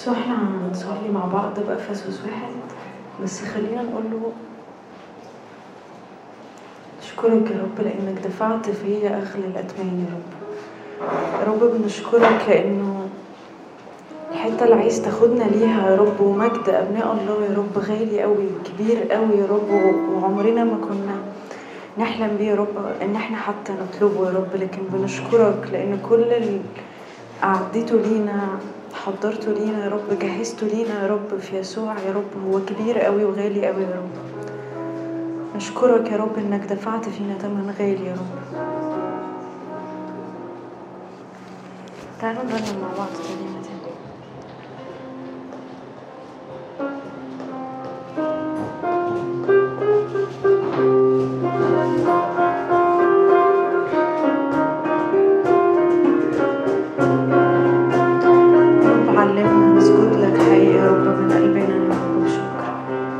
بس احنا هنصلي مع بعض بأفسس واحد بس خلينا نقول له أشكرك يا رب لأنك دفعت فيا أغلى الأتمان يا رب يا رب بنشكرك لأنه الحتة اللي عايز تاخدنا ليها يا رب ومجد أبناء الله يا رب غالي قوي وكبير قوي يا رب وعمرنا ما كنا نحلم بيه يا رب إن احنا حتى نطلبه يا رب لكن بنشكرك لأن كل اللي أعديته لينا حضرته لينا يا رب جهزته لينا يا رب في يسوع يا رب هو كبير قوي وغالي قوي يا رب نشكرك يا رب إنك دفعت فينا تمن غالي يا رب تعالوا نرنم مع بعض ترنيمة تانية رب علمنا نسجد لك حي يا رب من قلبنا يا رب بشكر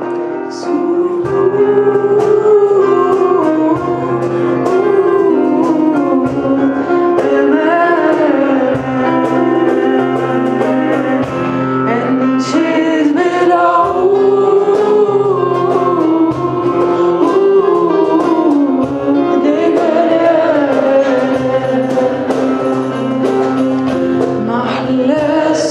أنشد بالعود محلى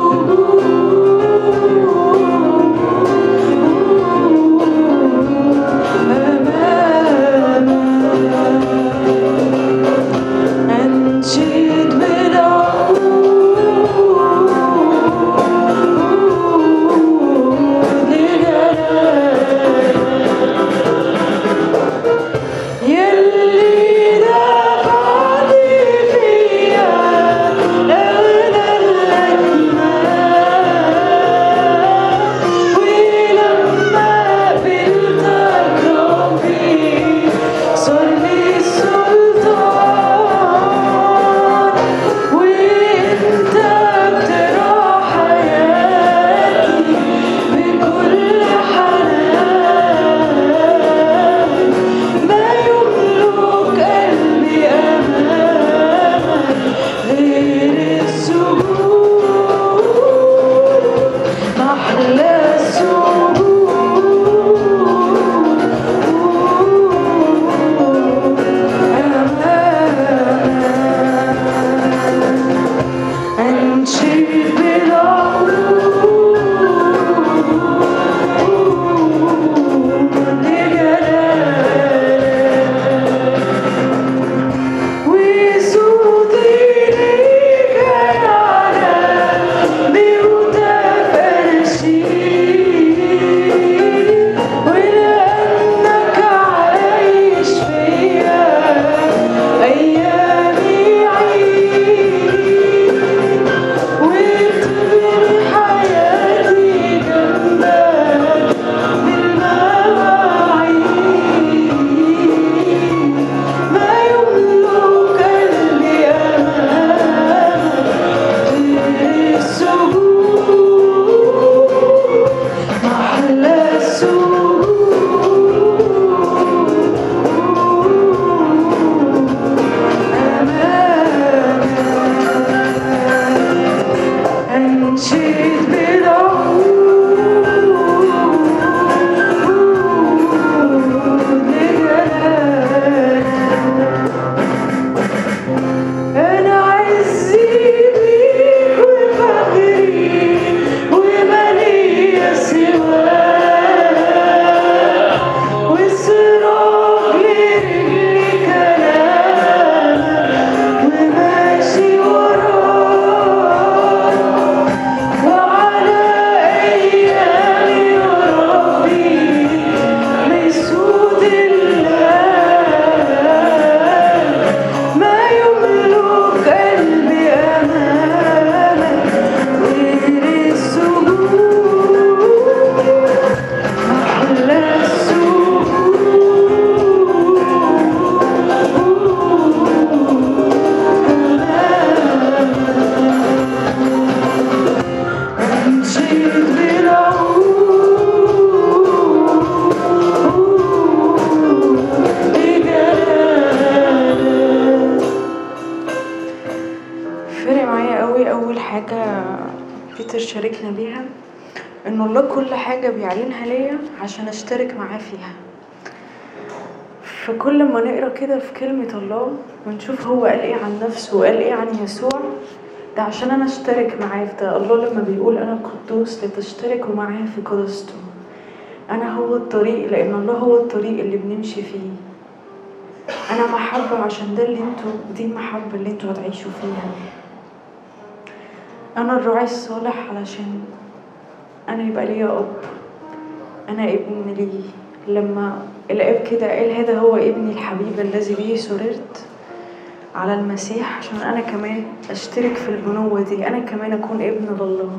أنشد بالعود يلي دفعت فيا أغلى الأجمال ولما قبلتك ربي صار لي السلطان وانت بترى حياتي بكل حنان ما يملك قلبي أمامك غير السجود محلى السجود أمامك أنشد بالعود لجلالك وصوتي ليك يعلى بمتفرشي ولأنك عايش فيا أيامي عيد وتبني حياتي جنبك بالمواعيد ما يملك قلبي أمامك غير السجود محلى السجود أمامك أنشد بالعود لجلالك أنا عزي بيك وفخري ومالي سواك والسراج لرجلي كلامك وماشي وراك وعلى أيامي يا ربي مسود الله ما يملك قلبي أمامك غير السجود محلى السجود أنشد بالعود لجلالك فرق معايا قوي اول حاجه بيتر شاركنا بيها إن الله كل حاجة بيعلنها ليا عشان أشترك معاه فيها فكل ما نقرا كده في كلمة الله ونشوف هو قال ايه عن نفسه وقال ايه عن يسوع ده عشان انا اشترك معاه في ده الله لما بيقول انا قدوس لتشتركوا معاه في قدسته انا هو الطريق لان الله هو الطريق اللي بنمشي فيه انا محبة عشان ده اللي انتوا دي المحبة اللي انتوا هتعيشوا فيها انا الراعي الصالح علشان انا يبقى ليا اب انا ابن ليه لما الاب كده قال هذا هو ابني الحبيب الذي به سررت على المسيح عشان انا كمان اشترك في البنوة دي انا كمان اكون ابن لله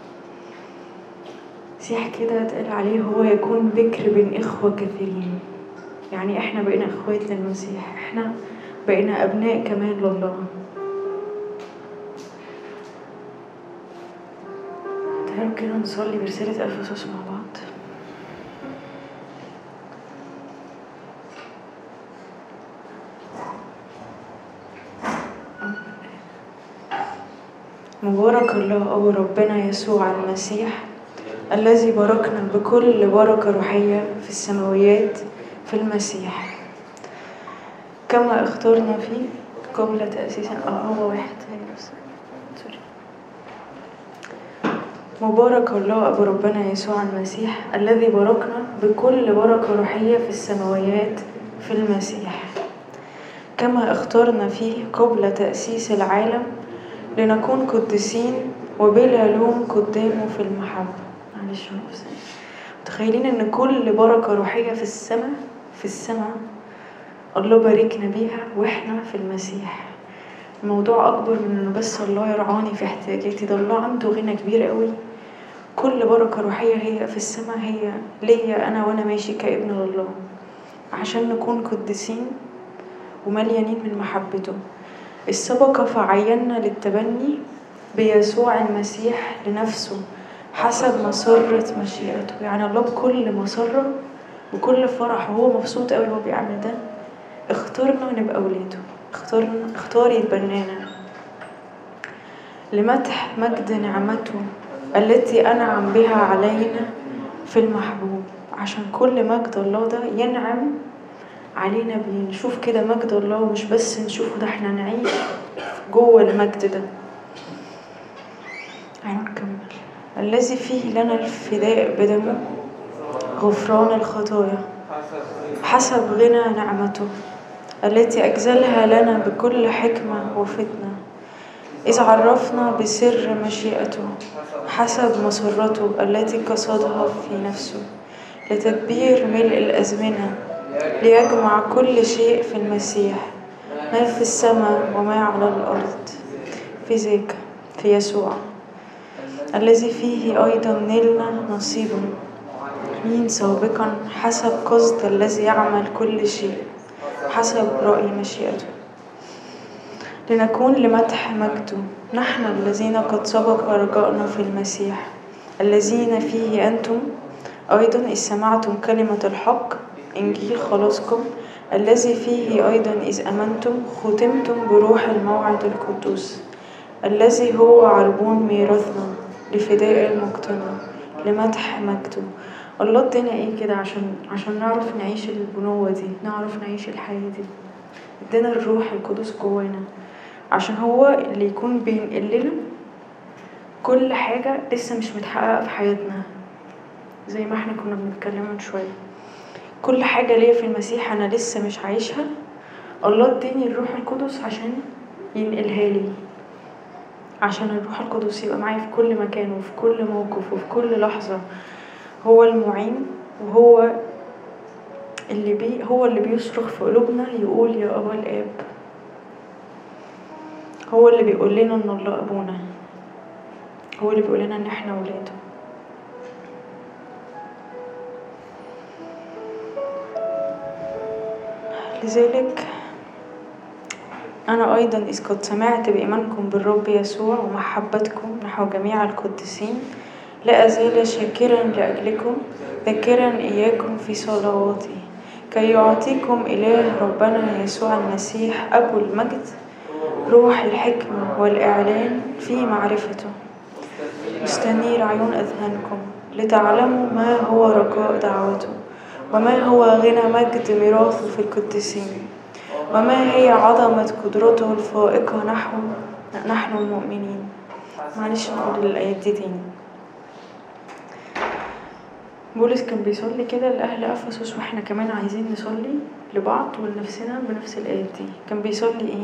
مسيح كده اتقال عليه هو يكون بكر بين اخوة كثيرين يعني احنا بقينا اخوات للمسيح احنا بقينا ابناء كمان لله تعالوا كده نصلي برسالة افسس مع بعض مبارك الله أبو ربنا يسوع المسيح الذي باركنا بكل بركة روحية في السماويات في المسيح كما اخترنا فيه قبل تأسيس اه هو واحد هي بس. سوري. مبارك الله أبو ربنا يسوع المسيح الذي باركنا بكل بركة روحية في السماويات في المسيح كما اخترنا فيه قبل تأسيس العالم لنكون قديسين وبلا لوم قدامه في المحبة معلش نقف متخيلين ان كل بركة روحية في السماء في السماء الله باركنا بيها واحنا في المسيح الموضوع اكبر من انه بس الله يرعاني في احتياجاتي ده الله عنده غنى كبير قوي كل بركة روحية هي في السماء هي ليا انا وانا ماشي كابن لله عشان نكون قديسين ومليانين من محبته السبق فعينا للتبني بيسوع المسيح لنفسه حسب مسرة مشيئته يعني الله بكل مسرة بكل فرح وهو مبسوط قوي وهو بيعمل ده اختارنا نبقى اولاده اختارنا اختار يتبنانا لمدح مجد نعمته التي انعم بها علينا في المحبوب عشان كل مجد الله ده ينعم علينا بيه نشوف كده مجد الله ومش بس نشوفه ده احنا نعيش جوه المجد ده هنكمل الذي فيه لنا الفداء بدمه غفران الخطايا حسب غنى نعمته التي أجزلها لنا بكل حكمة وفتنة إذ عرفنا بسر مشيئته حسب مسرته التي قصدها في نفسه لتدبير ملء الأزمنة ليجمع كل شيء في المسيح ما في السماء وما على الأرض في ذاك في يسوع الذي فيه أيضا نلنا نصيب مين سابقا حسب قصد الذي يعمل كل شيء حسب رأي مشيئته لنكون لمدح مجده نحن الذين قد سبق رجاءنا في المسيح الذين فيه أنتم أيضا إذ سمعتم كلمة الحق إنجيل خلاصكم الذي فيه أيضا إذ أمنتم ختمتم بروح الموعد القدوس الذي هو عربون ميراثنا لفداء المقتنع لمدح مجده الله ادانا ايه كده عشان عشان نعرف نعيش البنوة دي نعرف نعيش الحياة دي ادانا الروح القدس جوانا عشان هو اللي يكون بينقل لنا كل حاجة لسه مش متحققة في حياتنا زي ما احنا كنا بنتكلم من شوية كل حاجة ليا في المسيح أنا لسه مش عايشها الله اداني الروح القدس عشان ينقلها لي عشان الروح القدس يبقى معايا في كل مكان وفي كل موقف وفي كل لحظة هو المعين وهو اللي بي هو اللي بيصرخ في قلوبنا يقول يا أبا الآب هو اللي بيقول لنا إن الله أبونا هو اللي بيقول لنا إن إحنا ولاده لذلك أنا أيضا إذ قد سمعت بإيمانكم بالرب يسوع ومحبتكم نحو جميع القديسين لا أزال شاكرا لأجلكم ذاكرا إياكم في صلواتي كي يعطيكم إله ربنا يسوع المسيح أبو المجد روح الحكمة والإعلان في معرفته مستنير عيون أذهانكم لتعلموا ما هو رجاء دعوته وما هو غنى مجد ميراثه في القديسين وما هي عظمة قدرته الفائقة نحو نحن المؤمنين معلش نقول الآيات دي تاني بولس كان بيصلي كده لأهل أفسس وإحنا كمان عايزين نصلي لبعض ولنفسنا بنفس الآيات دي كان بيصلي إيه؟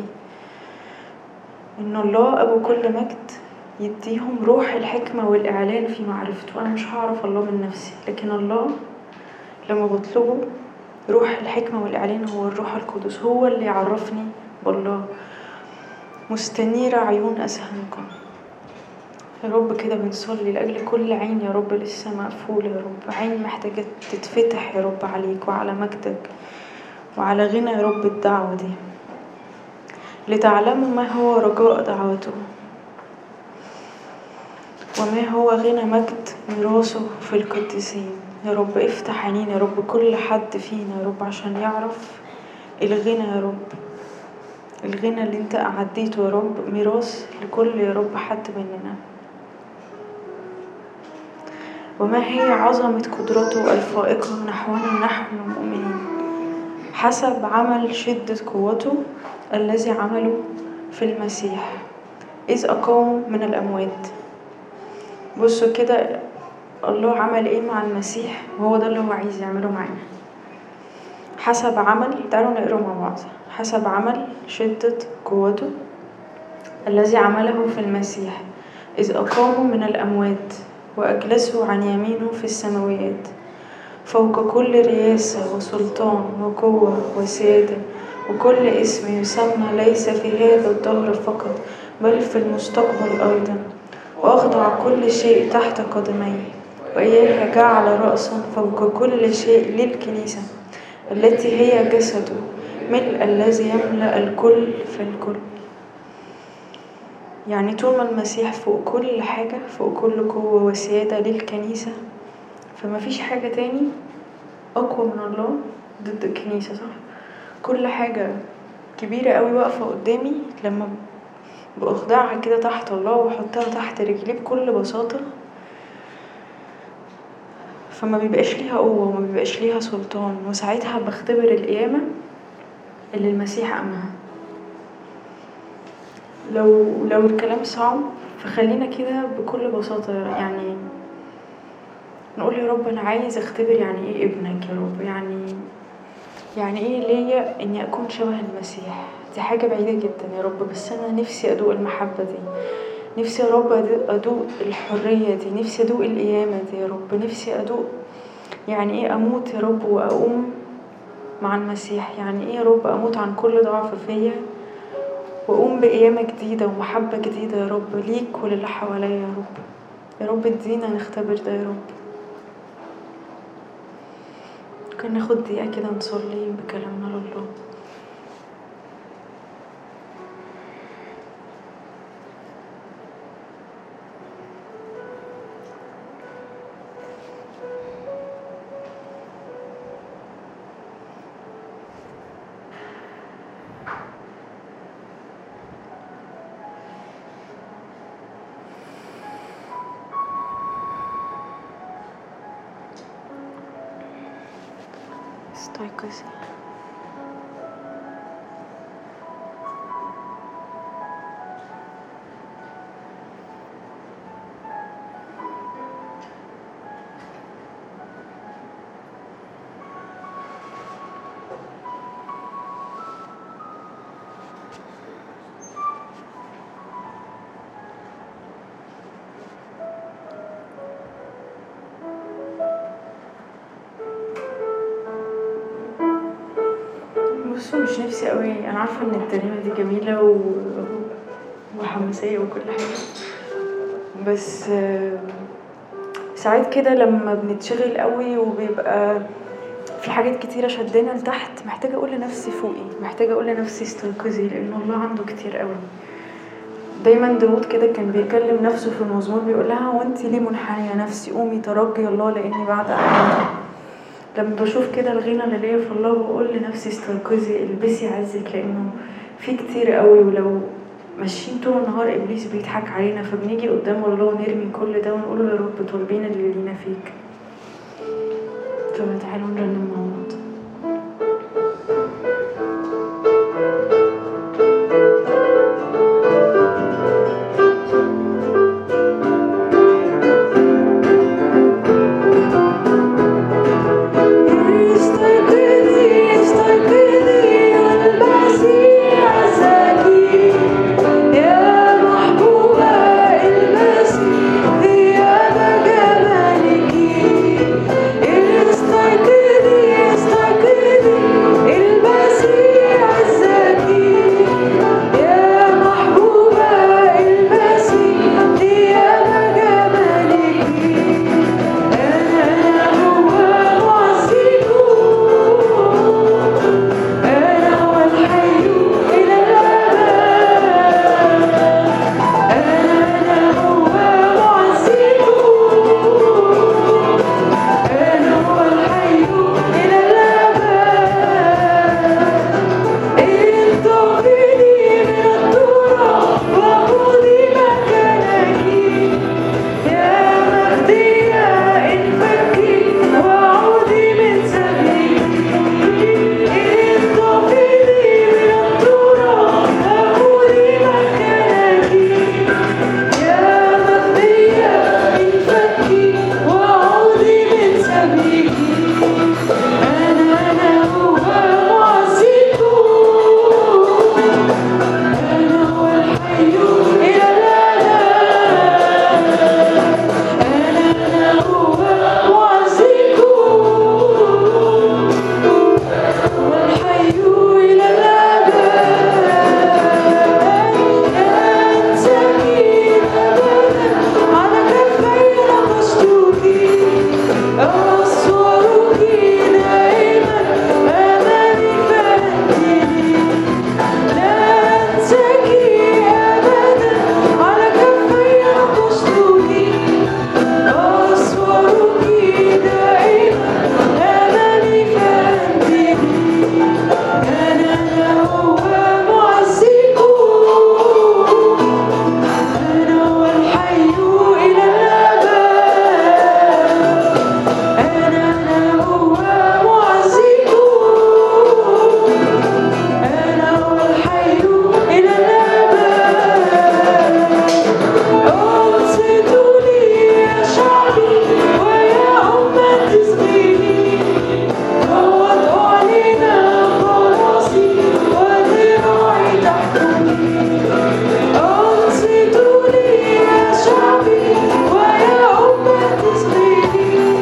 إن الله أبو كل مجد يديهم روح الحكمة والإعلان في معرفته أنا مش هعرف الله من نفسي لكن الله لما بطلبه روح الحكمة والإعلان هو الروح القدس هو اللي يعرفني بالله مستنيرة عيون أذهانكم يا رب كده بنصلي لأجل كل عين يا رب لسه مقفولة يا رب عين محتاجة تتفتح يا رب عليك وعلى مجدك وعلى غنى يا رب الدعوة دي لتعلموا ما هو رجاء دعوته وما هو غنى مجد ميراثه في القديسين يا رب افتح عينينا يا رب كل حد فينا يا رب عشان يعرف الغنى يا رب الغنى اللي انت أعديته يا رب ميراث لكل يا رب حد مننا وما هي عظمة قدرته الفائقة نحونا نحن المؤمنين حسب عمل شدة قوته الذي عمله في المسيح إذ أقامه من الأموات بصوا كده الله عمل إيه مع المسيح وهو ده اللي هو عايز يعمله معانا حسب عمل تعالوا نقرأ مع بعض حسب عمل شدة قوته الذي عمله في المسيح إذ أقامه من الأموات وأجلسه عن يمينه في السماويات فوق كل رياسة وسلطان وقوة وسيادة وكل اسم يسمى ليس في هذا الدهر فقط بل في المستقبل أيضا وأخضع كل شيء تحت قدميه وإياه جعل رأسا فوق كل شيء للكنيسة التي هي جسده ملء الذي يملأ الكل في الكل يعني طول ما المسيح فوق كل حاجة فوق كل قوة وسيادة للكنيسة فما فيش حاجة تاني أقوى من الله ضد الكنيسة صح؟ كل حاجة كبيرة قوي واقفة قدامي لما بأخضعها كده تحت الله وأحطها تحت رجلي بكل بساطة فما بيبقاش ليها قوة وما بيبقاش ليها سلطان وساعتها بختبر القيامة اللي المسيح قامها لو لو الكلام صعب فخلينا كده بكل بساطة يعني نقول يا رب أنا عايز أختبر يعني إيه ابنك يا رب يعني يعني إيه ليا إني أكون شبه المسيح دي حاجة بعيدة جدا يا رب بس أنا نفسي أدوق المحبة دي نفسي يا رب أدوق الحرية دي نفسي أدوق القيامة دي يا رب نفسي أدوق يعني إيه أموت يا رب وأقوم مع المسيح يعني إيه يا رب أموت عن كل ضعف فيا وأقوم بقيامة جديدة ومحبة جديدة يا رب ليك وللي حواليا يا رب يا رب ادينا نختبر ده يا رب ممكن ناخد دقيقة كده نصلي بكلامنا لله استيقظي بصوا مش نفسي قوي انا عارفه ان الترنيمه دي جميله و... وحماسيه وكل حاجه بس ساعات كده لما بنتشغل قوي وبيبقى في حاجات كتيره شدنا لتحت محتاجه اقول لنفسي فوقي محتاجه اقول لنفسي استيقظي لان الله عنده كتير قوي دايما داود كده كان بيكلم نفسه في المزمور بيقول لها وانت ليه منحنيه نفسي قومي ترجي الله لاني بعد أعلم لما بشوف كده الغنى اللي ليا في الله بقول لنفسي استيقظي البسي عزك لانه في كتير قوي ولو ماشيين طول النهار ابليس بيضحك علينا فبنيجي قدام الله ونرمي كل ده ونقول له يا رب طالبين اللي لينا فيك فبتعالوا نرنم مع بعض استيقظي استيقظي المسيح الزكي يا محبوبة المسيح ثياب جمالك استيقظي استيقظي المسيح الزكي يا محبوبة المسيح ثياب جمالك أنا هو معزيك أنا هو الحي إلى الأبد أنا هو معزيك أنا هو الحي إلى الأبد انتقلي من التراب وخذي مكانك يا مهدية انفكي وعودي من سبيلك انتقلي من التراب وخذي مكانك يا مهدية انفكي وعودي من سبيلك أنا أنا هو معزيك أنا هو الحي إلى الأبد أنا أنا هو معزيك والحي إلى الأبد أنساني أبدا على كفي نقشتك أصورك دائما أمامي فأنتني لا أنساك أبدا على كفي نقشتك أصورك دائما أمامي فأنتني أنا هو معزيك أنا هو الحي إلى الأبد أنا أنا هو معزيك أنا هو الحي إلى الأبد أنصتوا لي يا شعبي ويا أمة صغيري قد أعلن خلاصي وذراعي تحكمني أنصتوا لي يا شعبي ويا أمة صغيري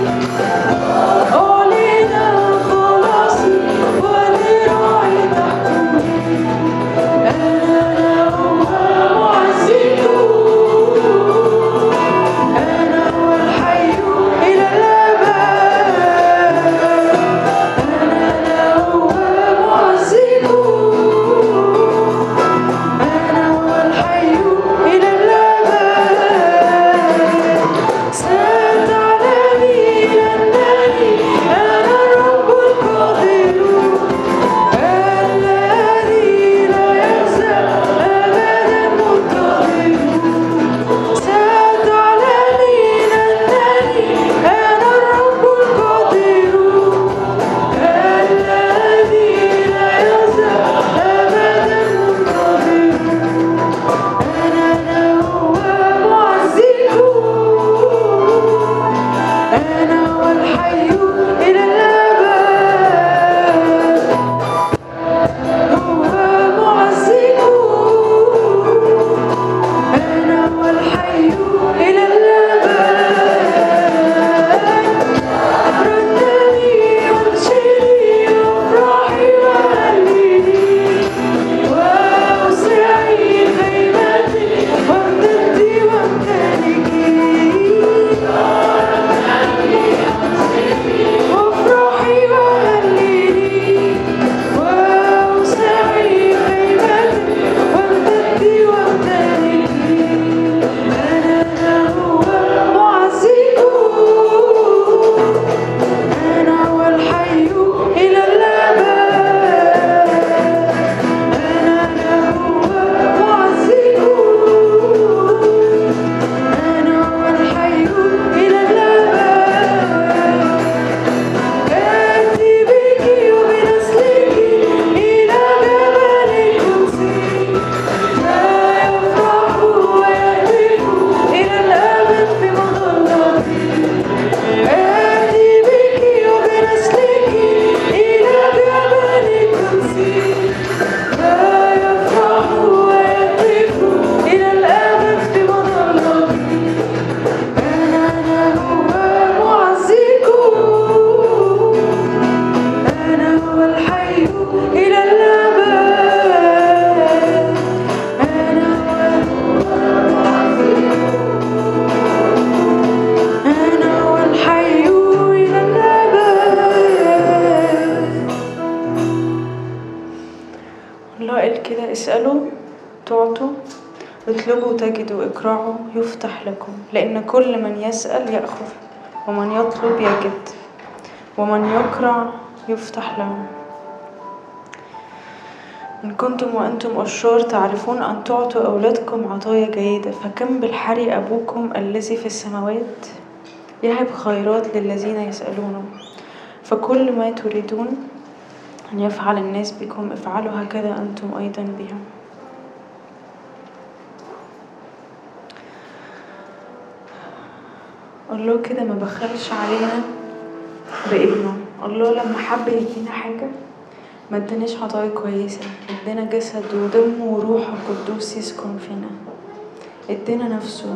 أعلن خلاصي وذراعي تحكمني أنا هو معزيك أنا هو الحي إلى الأبد أنا هو معزيك أنا هو الحي إلى الأبد ستعلمين أنني أنا الرب القادر الذي لا يزال أبدا منتظر ستعلمين أنني أنا الرب القادر الذي لا يزال أبدا منتظر أنا أنا هو معزيك أنا هو الحي إلى الأبد هو معزيك أنا هو الحي إلى الأبد ردني وانشري وافرحي وهللي وأسرعي خيمتي وارتدي وامتلكي وافرحي وهللي وأسرعي خيمتي وارتدي وامتلكي أنا هو اطلبوا تجدوا اقرعوا يفتح لكم لأن كل من يسأل يأخذ ومن يطلب يجد ومن يقرع يفتح له إن كنتم وأنتم أشرار تعرفون أن تعطوا أولادكم عطايا جيدة فكم بالحري أبوكم الذي في السماوات يهب خيرات للذين يسألونه فكل ما تريدون أن يفعل الناس بكم افعلوا هكذا أنتم أيضا بهم الله كده ما بخلش علينا بابنه الله لما حب يدينا حاجة ما اداناش عطايا كويسة ادانا جسد ودم وروح القدوس يسكن فينا ادانا نفسه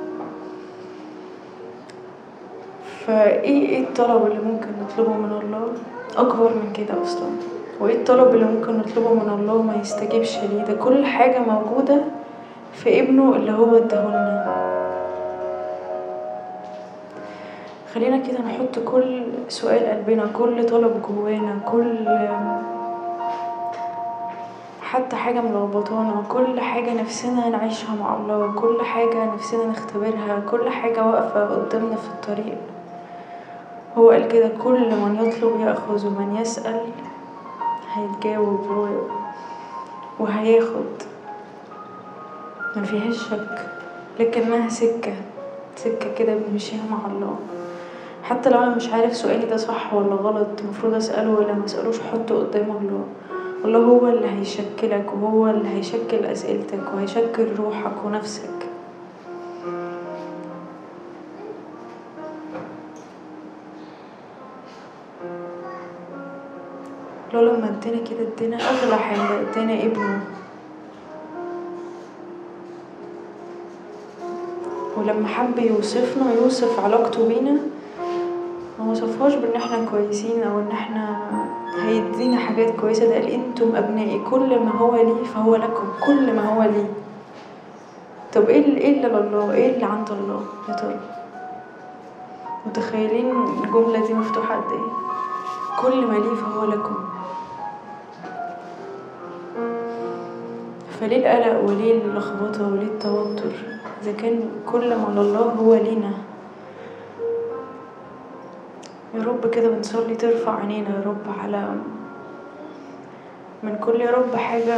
فايه ايه الطلب اللي ممكن نطلبه من الله اكبر من كده اصلا وايه الطلب اللي ممكن نطلبه من الله ما يستجيبش ليه ده كل حاجة موجودة في ابنه اللي هو اداهولنا خلينا كده نحط كل سؤال قلبنا كل طلب جوانا كل حتى حاجة ملخبطانا كل حاجة نفسنا نعيشها مع الله كل حاجة نفسنا نختبرها كل حاجة واقفة قدامنا في الطريق هو قال كده كل من يطلب يأخذ ومن يسأل هيتجاوب وهياخد مفيهاش شك لكنها سكة سكة كده بنمشيها مع الله حتى لو انا مش عارف سؤالي ده صح ولا غلط المفروض اساله ولا ما اسالوش حطه قدام الله الله هو اللي هيشكلك وهو اللي هيشكل اسئلتك وهيشكل روحك ونفسك الله لما ادينا كده ادينا اغلى حاجه ادينا ابنه ولما حب يوصفنا يوصف علاقته بينا ما وصفهاش بان احنا كويسين او ان احنا هيدينا حاجات كويسة ده قال انتم ابنائي كل ما هو لي فهو لكم كل ما هو لي طب ايه اللي ايه اللي لله ايه اللي عند الله يا ترى متخيلين الجملة دي مفتوحة قد ايه كل ما لي فهو لكم فليه القلق وليه اللخبطة وليه التوتر إذا كان كل ما لله هو لينا يا رب كده بنصلي ترفع عينينا يا رب على من كل يا رب حاجة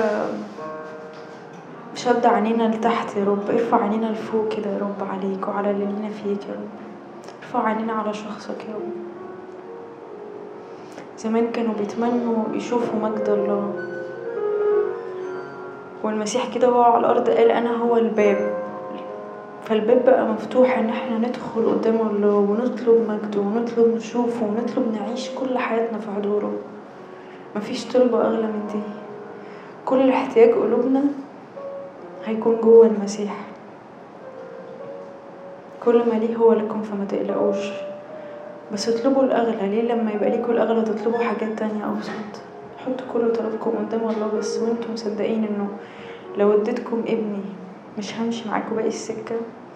شد عينينا لتحت يا رب ارفع عينينا لفوق كده يا رب عليك وعلى اللي لينا فيك يا رب ارفع عينينا على شخصك يا رب زمان كانوا بيتمنوا يشوفوا مجد الله والمسيح كده وهو على الأرض قال أنا هو الباب فالباب بقى مفتوح ان احنا ندخل قدام الله ونطلب مجده ونطلب نشوفه ونطلب نعيش كل حياتنا في حضوره مفيش طلبة اغلى من دي كل احتياج قلوبنا هيكون جوه المسيح كل ما ليه هو لكم فما تقلقوش بس اطلبوا الاغلى ليه لما يبقى ليكوا الاغلى تطلبوا حاجات تانية ابسط حطوا كل طلبكم قدام الله بس وانتم مصدقين انه لو اديتكم ابني مش همشي معاكم باقي السكة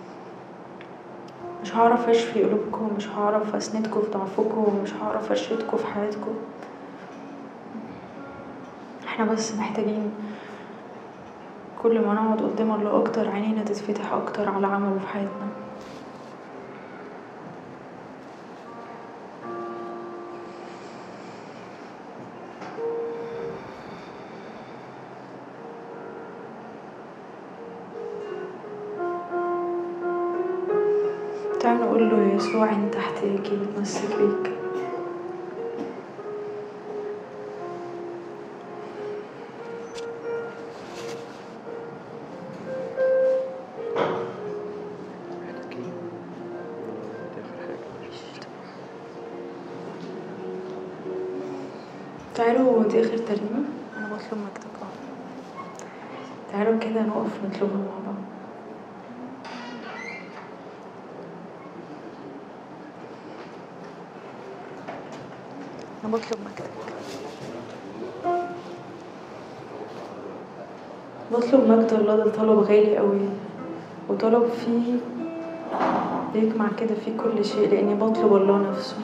مش هعرف اشفي قلوبكم مش هعرف اسندكم في ضعفكم مش هعرف ارشدكم في حياتكم احنا بس محتاجين كل ما نقعد قدام الله اكتر عينينا تتفتح اكتر على عمله في حياتنا تعال نقول له يا يسوع انت احتياجي بتمسك بيك تعالوا دي اخر ترنيمة انا بطلب مكتب اه تعالوا كده نقف نطلبها مع بعض انا بطلب مجدك بطلب مجد الله ده طلب غالي قوي وطلب فيه بيجمع كده فيه كل شيء لاني بطلب الله نفسه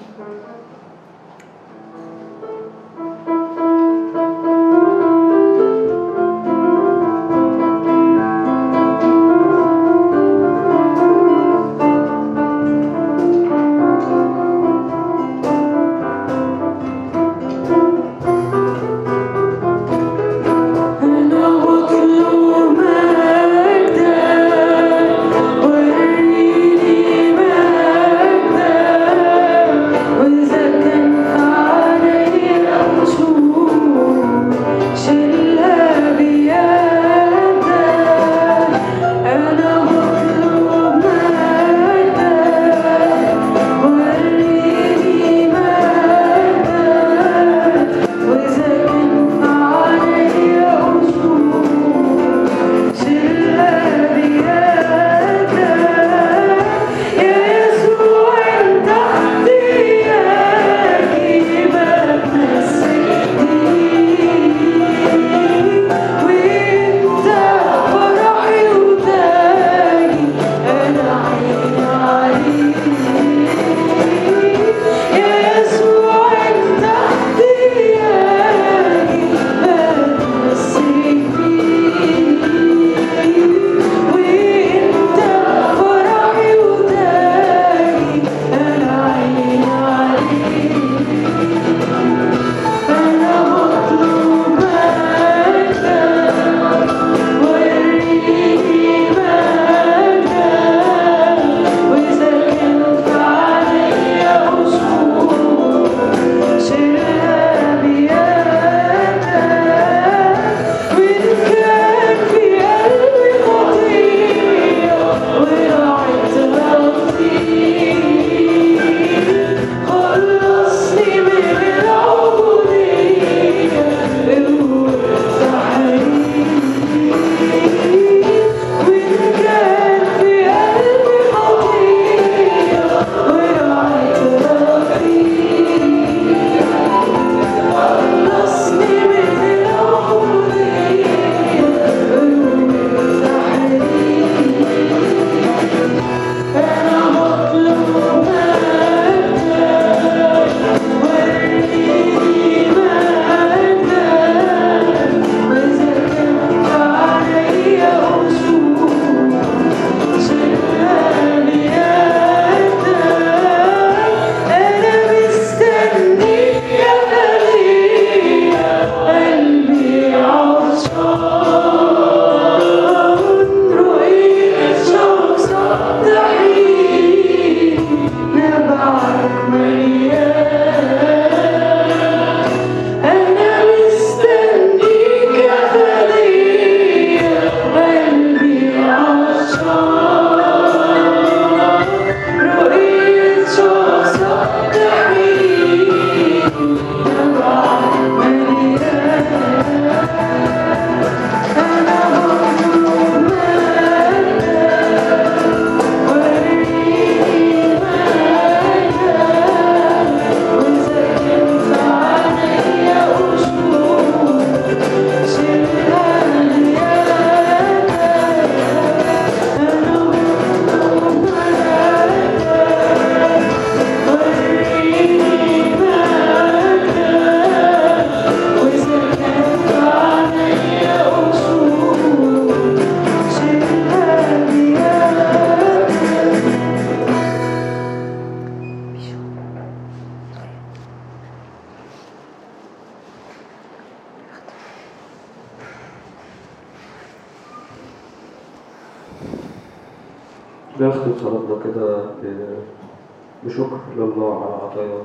نختم صلاتنا كده ب- بشكر لله على عطاياه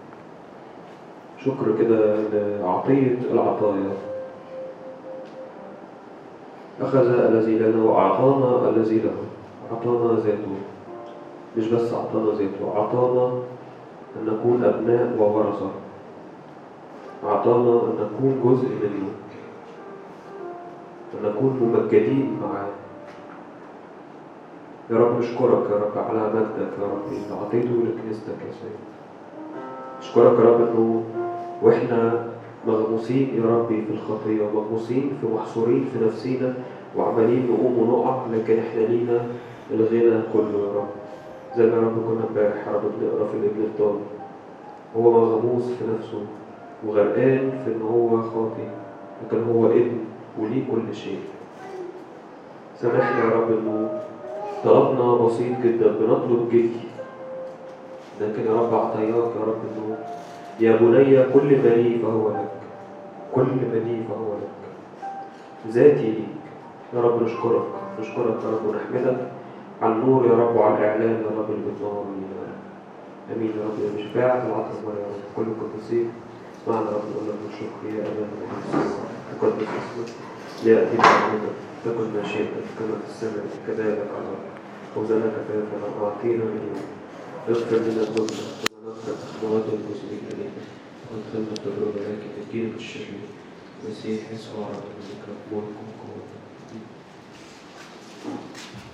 شكر كده لعطية العطايا أخذ الذي لنا وأعطانا الذي له أعطانا ذاته مش بس أعطانا ذاته أعطانا أن نكون أبناء وورثة أعطانا أن نكون جزء منه أن نكون ممجدين معاه يا رب نشكرك يا رب على مجدك يا رب اللي أعطيته لكنيستك يا سيد نشكرك يا رب إنه وإحنا مغموسين يا ربي في الخطية ومغموسين في محصورين في نفسينا وعمالين نقوم ونقع لكن إحنا لينا الغنى كله يا رب زي ما يا رب كنا امبارح يا رب بنقرا في الابن الضال هو مغموس في نفسه وغرقان في إن هو خاطي لكن هو ابن وليه كل شيء سامحنا يا رب إنه طلبنا بسيط جدا بنطلب جدي لكن يا رب أعطياك يا رب إنه يا بني كل ما لي فهو لك كل ما لي فهو لك ذاتي ليك يا رب نشكرك نشكرك يا رب ونحمدك على النور يا رب وعلى الإعلان يا رب اللي بتنور لينا يا رب آمين يا رب بشفاعة العطف يا رب كل القديسين اسمعنا يا رب نقول لك بالشكر يا أبانا تقدس اسمك ليأتي بعملك تكن مشيئتك كما في السماء كذلك على الأرض خبزنا كفافنا وأعطينا اليوم اغفر لنا ذنوبنا كما نغفر مواد المسلمين إلينا وادخلنا في التجربة لكن ادينا الشرير المسيح يسوع رب الملك ملك وقوة